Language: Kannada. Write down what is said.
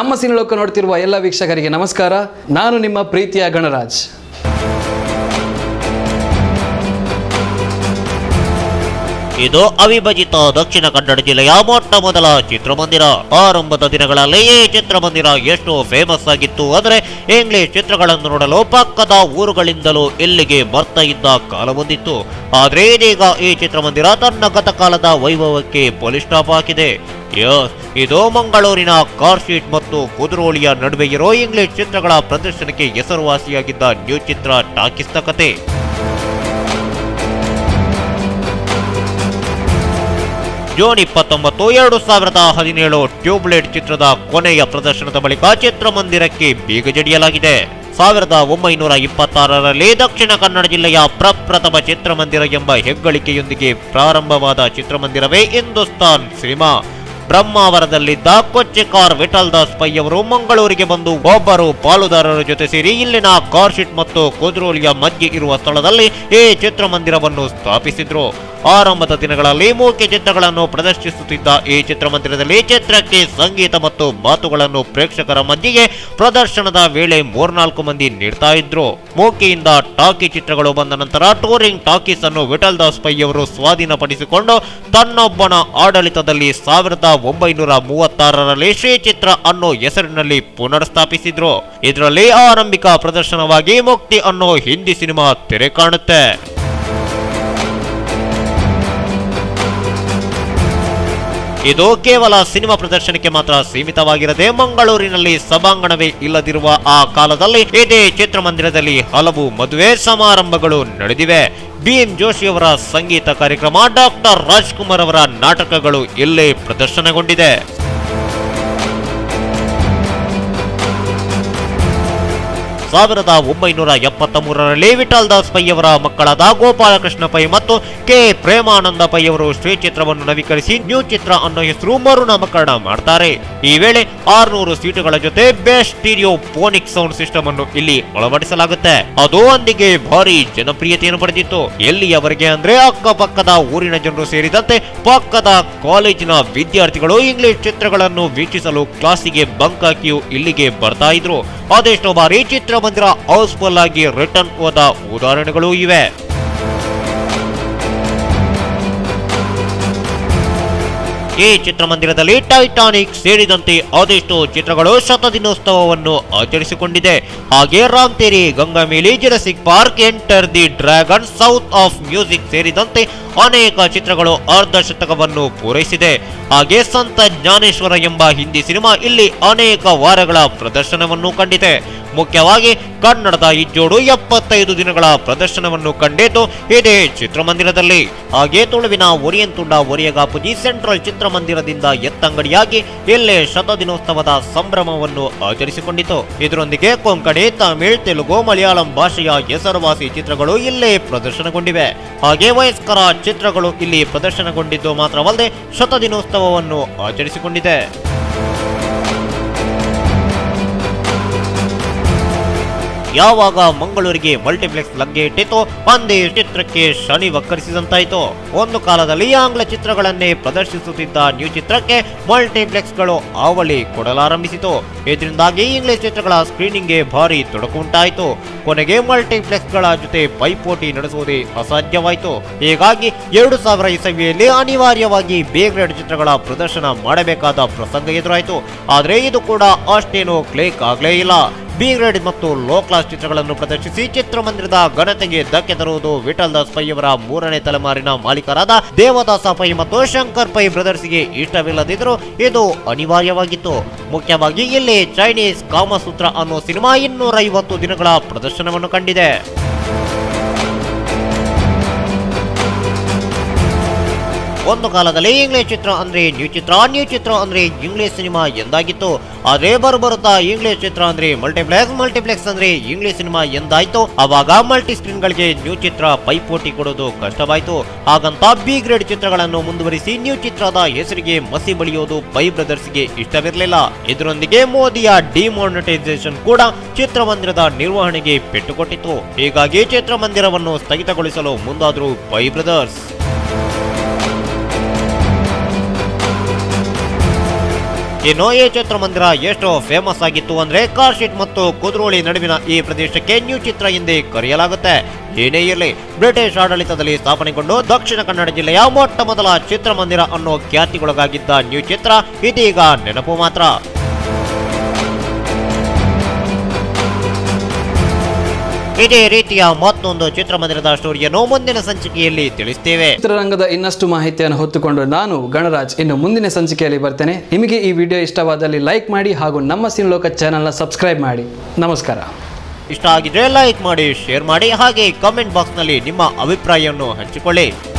ನಮ್ಮ ಸಿನಿಲೋಕ ನೋಡ್ತಿರುವ ಎಲ್ಲ ವೀಕ್ಷಕರಿಗೆ ನಮಸ್ಕಾರ ನಾನು ನಿಮ್ಮ ಪ್ರೀತಿಯ ಗಣರಾಜ್ ಇದು ಅವಿಭಜಿತ ದಕ್ಷಿಣ ಕನ್ನಡ ಜಿಲ್ಲೆಯ ಮೊಟ್ಟ ಮೊದಲ ಚಿತ್ರಮಂದಿರ ಆರಂಭದ ದಿನಗಳಲ್ಲಿ ಈ ಚಿತ್ರಮಂದಿರ ಎಷ್ಟು ಫೇಮಸ್ ಆಗಿತ್ತು ಅಂದರೆ ಇಂಗ್ಲಿಷ್ ಚಿತ್ರಗಳನ್ನು ನೋಡಲು ಪಕ್ಕದ ಊರುಗಳಿಂದಲೂ ಇಲ್ಲಿಗೆ ಬರ್ತಾ ಇದ್ದ ಕಾಲ ಬಂದಿತ್ತು ಆದ್ರೆ ಇದೀಗ ಈ ಚಿತ್ರಮಂದಿರ ತನ್ನ ಗತಕಾಲದ ವೈಭವಕ್ಕೆ ಪೊಲೀಸ್ ಸ್ಟಾಪ್ ಹಾಕಿದೆ ಯಸ್ ಇದು ಮಂಗಳೂರಿನ ಕಾರ್ ಶೀಟ್ ಮತ್ತು ಕುದುರೋಳಿಯ ನಡುವೆ ಇರೋ ಇಂಗ್ಲಿಷ್ ಚಿತ್ರಗಳ ಪ್ರದರ್ಶನಕ್ಕೆ ಹೆಸರುವಾಸಿಯಾಗಿದ್ದ ನ್ಯೂ ಚಿತ್ರ ಟಾಕಿಸ್ತ ಕತೆ ಜೂನ್ ಇಪ್ಪತ್ತೊಂಬತ್ತು ಎರಡು ಸಾವಿರದ ಹದಿನೇಳು ಟ್ಯೂಬ್ಲೈಟ್ ಚಿತ್ರದ ಕೊನೆಯ ಪ್ರದರ್ಶನದ ಬಳಿಕ ಚಿತ್ರಮಂದಿರಕ್ಕೆ ಬೀಗ ಜಡಿಯಲಾಗಿದೆ ಸಾವಿರದ ಒಂಬೈನೂರ ಇಪ್ಪತ್ತಾರರಲ್ಲಿ ದಕ್ಷಿಣ ಕನ್ನಡ ಜಿಲ್ಲೆಯ ಪ್ರಪ್ರಥಮ ಚಿತ್ರಮಂದಿರ ಎಂಬ ಹೆಗ್ಗಳಿಕೆಯೊಂದಿಗೆ ಪ್ರಾರಂಭವಾದ ಚಿತ್ರಮಂದಿರವೇ ಹಿಂದೂಸ್ತಾನ್ ಸಿನಿಮಾ ಬ್ರಹ್ಮಾವರದಲ್ಲಿದ್ದ ಕೊಚ್ಚಿಕಾರ್ ವಿಠಲ್ ದಾಸ್ ಪೈ ಅವರು ಮಂಗಳೂರಿಗೆ ಬಂದು ಒಬ್ಬರು ಪಾಲುದಾರರ ಜೊತೆ ಸೇರಿ ಇಲ್ಲಿನ ಕಾರ್ ಶೀಟ್ ಮತ್ತು ಕುದ್ರೋಲಿಯ ಮಧ್ಯೆ ಇರುವ ಸ್ಥಳದಲ್ಲಿ ಈ ಚಿತ್ರಮಂದಿರವನ್ನು ಸ್ಥಾಪಿಸಿದ್ರು ಆರಂಭದ ದಿನಗಳಲ್ಲಿ ಮೂಕೆ ಚಿತ್ರಗಳನ್ನು ಪ್ರದರ್ಶಿಸುತ್ತಿದ್ದ ಈ ಚಿತ್ರಮಂದಿರದಲ್ಲಿ ಚಿತ್ರಕ್ಕೆ ಸಂಗೀತ ಮತ್ತು ಮಾತುಗಳನ್ನು ಪ್ರೇಕ್ಷಕರ ಮಧ್ಯೆಗೆ ಪ್ರದರ್ಶನದ ವೇಳೆ ಮೂರ್ನಾಲ್ಕು ಮಂದಿ ನೀಡ್ತಾ ಇದ್ರು ಮೂಕೆಯಿಂದ ಟಾಕಿ ಚಿತ್ರಗಳು ಬಂದ ನಂತರ ಟೂರಿಂಗ್ ಟಾಕೀಸ್ ಅನ್ನು ವಿಠಲ್ ದಾಸ್ ಪೈ ಅವರು ಸ್ವಾಧೀನಪಡಿಸಿಕೊಂಡು ತನ್ನೊಬ್ಬನ ಆಡಳಿತದಲ್ಲಿ ಸಾವಿರದ ಒಂಬೈನೂರ ಮೂವತ್ತಾರರಲ್ಲಿ ಶ್ರೀ ಚಿತ್ರ ಅನ್ನೋ ಹೆಸರಿನಲ್ಲಿ ಪುನರ್ ಸ್ಥಾಪಿಸಿದ್ರು ಇದರಲ್ಲಿ ಆರಂಭಿಕ ಪ್ರದರ್ಶನವಾಗಿ ಮುಕ್ತಿ ಅನ್ನೋ ಹಿಂದಿ ಸಿನಿಮಾ ತೆರೆ ಕಾಣುತ್ತೆ ಇದು ಕೇವಲ ಸಿನಿಮಾ ಪ್ರದರ್ಶನಕ್ಕೆ ಮಾತ್ರ ಸೀಮಿತವಾಗಿರದೆ ಮಂಗಳೂರಿನಲ್ಲಿ ಸಭಾಂಗಣವೇ ಇಲ್ಲದಿರುವ ಆ ಕಾಲದಲ್ಲಿ ಇದೇ ಚಿತ್ರಮಂದಿರದಲ್ಲಿ ಹಲವು ಮದುವೆ ಸಮಾರಂಭಗಳು ನಡೆದಿವೆ ಬಿ ಎಂ ಜೋಶಿಯವರ ಸಂಗೀತ ಕಾರ್ಯಕ್ರಮ ಡಾಕ್ಟರ್ ರಾಜ್ಕುಮಾರ್ ಅವರ ನಾಟಕಗಳು ಇಲ್ಲೇ ಪ್ರದರ್ಶನಗೊಂಡಿದೆ ಸಾವಿರದ ಒಂಬೈನೂರ ಎಪ್ಪತ್ತ ಮೂರರಲ್ಲಿ ವಿಠಲ್ ದಾಸ್ ಪೈ ಅವರ ಮಕ್ಕಳಾದ ಗೋಪಾಲಕೃಷ್ಣ ಪೈ ಮತ್ತು ಕೆ ಪ್ರೇಮಾನಂದ ಪೈ ಅವರು ಶ್ರೀ ಚಿತ್ರವನ್ನು ನವೀಕರಿಸಿ ನ್ಯೂ ಚಿತ್ರ ಅನ್ನೋ ಹೆಸರು ಮರುನಾಮಕರಣ ಮಾಡ್ತಾರೆ ಈ ವೇಳೆ ಆರ್ನೂರು ಸೀಟುಗಳ ಜೊತೆ best stereophonic sound system ಅನ್ನು ಇಲ್ಲಿ ಅಳವಡಿಸಲಾಗುತ್ತೆ ಅದು ಅಂದಿಗೆ ಭಾರಿ ಜನಪ್ರಿಯತೆಯನ್ನು ಪಡೆದಿತ್ತು ಎಲ್ಲಿಯವರೆಗೆ ಅಂದ್ರೆ ಅಕ್ಕಪಕ್ಕದ ಊರಿನ ಜನರು ಸೇರಿದಂತೆ ಪಕ್ಕದ ಕಾಲೇಜಿನ ವಿದ್ಯಾರ್ಥಿಗಳು ಇಂಗ್ಲಿಷ್ ಚಿತ್ರಗಳನ್ನು ವೀಕ್ಷಿಸಲು ಕ್ಲಾಸಿಗೆ ಬಂಕ್ ಹಾಕಿಯೂ ಇಲ್ಲಿಗೆ ಬರ್ತಾ ಇದ್ರು ಅದೆಷ್ಟೋ ಬಾರಿ ಚಿತ್ರಮಂದಿರ ಹೌಸ್ಫುಲ್ ಆಗಿ ರಿಟರ್ನ್ ಹೋದ ಉದಾಹರಣೆಗಳೂ ಇವೆ ಈ ಚಿತ್ರಮಂದಿರದಲ್ಲಿ ಟೈಟಾನಿಕ್ ಸೇರಿದಂತೆ ಅದೆಷ್ಟೋ ಚಿತ್ರಗಳು ಶತದಿನೋತ್ಸವವನ್ನು ಆಚರಿಸಿಕೊಂಡಿದೆ ಹಾಗೆ ರಾಮ್ ತೇರಿ ಗಂಗಾಮೇಲಿ ಜುರಸಿಕ್ park enter the dragon south of music ಸೇರಿದಂತೆ ಅನೇಕ ಚಿತ್ರಗಳು ಅರ್ಧ ಶತಕವನ್ನು ಪೂರೈಸಿದೆ ಹಾಗೆ ಸಂತ ಜ್ಞಾನೇಶ್ವರ ಎಂಬ ಹಿಂದಿ ಸಿನಿಮಾ ಇಲ್ಲಿ ಅನೇಕ ವಾರಗಳ ಪ್ರದರ್ಶನವನ್ನು ಕಂಡಿದೆ ಮುಖ್ಯವಾಗಿ ಕನ್ನಡದ ಇಜ್ಜೋಡು ಎಪ್ಪತ್ತೈದು ದಿನಗಳ ಪ್ರದರ್ಶನವನ್ನು ಕಂಡಿದ್ದು ಇದೇ ಚಿತ್ರಮಂದಿರದಲ್ಲಿ ಹಾಗೆ ತುಳುವಿನ ಒರಿಯಂತುಂಡ ಒರಿಯಗಾಪುಜಿ ಸೆಂಟ್ರಲ್ ಚಿತ್ರಮಂದಿರದಿಂದ ಎತ್ತಂಗಡಿಯಾಗಿ ಇಲ್ಲೇ ಶತದಿನೋತ್ಸವದ ಸಂಭ್ರಮವನ್ನು ಆಚರಿಸಿಕೊಂಡಿತು ಇದರೊಂದಿಗೆ ಕೊಂಕಣಿ ತಮಿಳ್ ತೆಲುಗು ಮಲಯಾಳಂ ಭಾಷೆಯ ಹೆಸರುವಾಸಿ ಚಿತ್ರಗಳು ಇಲ್ಲೇ ಪ್ರದರ್ಶನಗೊಂಡಿವೆ ಹಾಗೆ ವಯಸ್ಕರ ಚಿತ್ರಗಳು ಇಲ್ಲಿ ಪ್ರದರ್ಶನಗೊಂಡಿದ್ದು ಮಾತ್ರವಲ್ಲದೆ ಶತದಿನೋತ್ಸವವನ್ನು ಆಚರಿಸಿಕೊಂಡಿದೆ ಯಾವಾಗ ಮಂಗಳೂರಿಗೆ ಮಲ್ಟಿಪ್ಲೆಕ್ಸ್ ಲಗ್ಗೆ ಇಟ್ಟಿತು ಅಂದೇ ಚಿತ್ರಕ್ಕೆ ಶನಿ ವಕ್ಕರಿಸಿದಂತಾಯಿತು ಒಂದು ಕಾಲದಲ್ಲಿ ಆಂಗ್ಲ ಚಿತ್ರಗಳನ್ನೇ ಪ್ರದರ್ಶಿಸುತ್ತಿದ್ದ ನ್ಯೂ ಚಿತ್ರಕ್ಕೆ ಮಲ್ಟಿಪ್ಲೆಕ್ಸ್ಗಳು ಆವಳಿ ಕೊಡಲಾರಂಭಿಸಿತು ಇದರಿಂದಾಗಿ ಇಂಗ್ಲಿಷ್ ಚಿತ್ರಗಳ ಸ್ಕ್ರೀನಿಂಗ್ಗೆ ಭಾರಿ ತೊಡಕು ಉಂಟಾಯಿತು ಕೊನೆಗೆ ಮಲ್ಟಿಪ್ಲೆಕ್ಸ್ಗಳ ಜೊತೆ ಪೈಪೋಟಿ ನಡೆಸುವುದೇ ಅಸಾಧ್ಯವಾಯಿತು ಹೀಗಾಗಿ ಎರಡು ಸಾವಿರ ಇಸವಿಯಲ್ಲಿ ಅನಿವಾರ್ಯವಾಗಿ ಬಿ ಗ್ರೇಡ್ ಚಿತ್ರಗಳ ಪ್ರದರ್ಶನ ಮಾಡಬೇಕಾದ ಪ್ರಸಂಗ ಎದುರಾಯಿತು ಆದರೆ ಇದು ಕೂಡ ಅಷ್ಟೇನೂ ಕ್ಲೇಕ್ ಆಗಲೇ ಇಲ್ಲ ಬಿ ಗ್ರೇಡ್ ಮತ್ತು ಲೋ ಕ್ಲಾಸ್ ಚಿತ್ರಗಳನ್ನು ಪ್ರದರ್ಶಿಸಿ ಚಿತ್ರಮಂದಿರದ ಘನತೆಗೆ ಧಕ್ಕೆ ತರುವುದು ವಿಠಲ್ ದಾಸ್ ಪೈ ಅವರ ಮೂರನೇ ತಲೆಮಾರಿನ ಮಾಲೀಕರಾದ ದೇವದಾಸ ಪೈ ಮತ್ತು ಶಂಕರ್ ಪೈ ಬ್ರದರ್ಸ್ಗೆ ಇಷ್ಟವಿಲ್ಲದಿದ್ದರೂ ಇದು ಅನಿವಾರ್ಯವಾಗಿತ್ತು ಮುಖ್ಯವಾಗಿ ಇಲ್ಲಿ ಚೈನೀಸ್ ಕಾಮಸೂತ್ರ ಅನ್ನೋ ಸಿನಿಮಾ ಇನ್ನೂರ ಐವತ್ತು ದಿನಗಳ ಪ್ರದರ್ಶನವನ್ನು ಕಂಡಿದೆ ಒಂದು ಕಾಲದಲ್ಲಿ ಇಂಗ್ಲಿಷ್ ಚಿತ್ರ ಅಂದ್ರೆ ನ್ಯೂ ಚಿತ್ರ ನ್ಯೂ ಚಿತ್ರ ಅಂದ್ರೆ ಇಂಗ್ಲಿಷ್ ಸಿನಿಮಾ ಎಂದಾಗಿತ್ತು ಆದ್ರೆ ಬರುತ್ತಾ ಇಂಗ್ಲಿಷ್ ಚಿತ್ರ ಅಂದ್ರೆ ಮಲ್ಟಿಪ್ಲೆಕ್ಸ್ ಮಲ್ಟಿಪ್ಲೆಕ್ಸ್ ಅಂದ್ರೆ ಇಂಗ್ಲಿಷ್ ಸಿನಿಮಾ ಎಂದಾಯ್ತು ಅವಾಗ ಮಲ್ಟಿ ಸ್ಕ್ರೀನ್ ಗಳಿಗೆ ನ್ಯೂ ಚಿತ್ರ ಪೈಪೋಟಿ ಕೊಡೋದು ಕಷ್ಟವಾಯ್ತು ಹಾಗಂತ ಬಿ ಗ್ರೇಡ್ ಚಿತ್ರಗಳನ್ನು ಮುಂದುವರಿಸಿ ನ್ಯೂ ಚಿತ್ರದ ಹೆಸರಿಗೆ ಮಸಿ ಬಳಿಯೋದು ಪೈ ಬ್ರದರ್ಸ್ಗೆ ಇಷ್ಟವಿರಲಿಲ್ಲ ಇದರೊಂದಿಗೆ ಮೋದಿಯ ಡಿಮಾನಿಟೈಸೇಷನ್ ಕೂಡ ಚಿತ್ರಮಂದಿರದ ನಿರ್ವಹಣೆಗೆ ಪೆಟ್ಟು ಕೊಟ್ಟಿತ್ತು ಹೀಗಾಗಿ ಚಿತ್ರಮಂದಿರವನ್ನು ಸ್ಥಗಿತಗೊಳಿಸಲು ಮುಂದಾದ್ರು ಪೈ ಬ್ರದರ್ಸ್ ಇನ್ನು ಈ ಚಿತ್ರಮಂದಿರ ಎಷ್ಟು ಫೇಮಸ್ ಆಗಿತ್ತು ಅಂದ್ರೆ ಕಾರ್ ಶೀಟ್ ಮತ್ತು ಕುದ್ರೋಳಿ ನಡುವಿನ ಈ ಪ್ರದೇಶಕ್ಕೆ ನ್ಯೂ ಚಿತ್ರ ಎಂದೇ ಕರೆಯಲಾಗುತ್ತೆ ಏನೇ ಇರಲಿ ಬ್ರಿಟಿಷ್ ಆಡಳಿತದಲ್ಲಿ ಸ್ಥಾಪನೆಗೊಂಡು ದಕ್ಷಿಣ ಕನ್ನಡ ಜಿಲ್ಲೆಯ ಮೊಟ್ಟ ಮೊದಲ ಚಿತ್ರಮಂದಿರ ಅನ್ನೋ ಖ್ಯಾತಿಗೊಳಗಾಗಿದ್ದ ನ್ಯೂ ಚಿತ್ರ ಇದೀಗ ನೆನಪು ಮಾತ್ರ ಇದೇ ರೀತಿಯ ಮತ್ತೊಂದು ಚಿತ್ರಮಂದಿರದ ಸ್ಟೋರಿಯನ್ನು ಮುಂದಿನ ಸಂಚಿಕೆಯಲ್ಲಿ ತಿಳಿಸ್ತೇವೆ ಚಿತ್ರರಂಗದ ಇನ್ನಷ್ಟು ಮಾಹಿತಿಯನ್ನು ಹೊತ್ತುಕೊಂಡು ನಾನು ಗಣರಾಜ್ ಇನ್ನು ಮುಂದಿನ ಸಂಚಿಕೆಯಲ್ಲಿ ಬರ್ತೇನೆ ನಿಮಗೆ ಈ ವಿಡಿಯೋ ಇಷ್ಟವಾದಲ್ಲಿ ಲೈಕ್ ಮಾಡಿ ಹಾಗೂ ನಮ್ಮ ಸಿನ್ಲೋಕ ಚಾನಲ್ನ ಸಬ್ಸ್ಕ್ರೈಬ್ ಮಾಡಿ ನಮಸ್ಕಾರ ಇಷ್ಟ ಆಗಿದ್ರೆ ಲೈಕ್ ಮಾಡಿ ಶೇರ್ ಮಾಡಿ ಹಾಗೆ ಕಮೆಂಟ್ ಬಾಕ್ಸ್ನಲ್ಲಿ ನಿಮ್ಮ ಅಭಿಪ್ರಾಯವನ್ನು ಹಂಚಿಕೊಳ್ಳಿ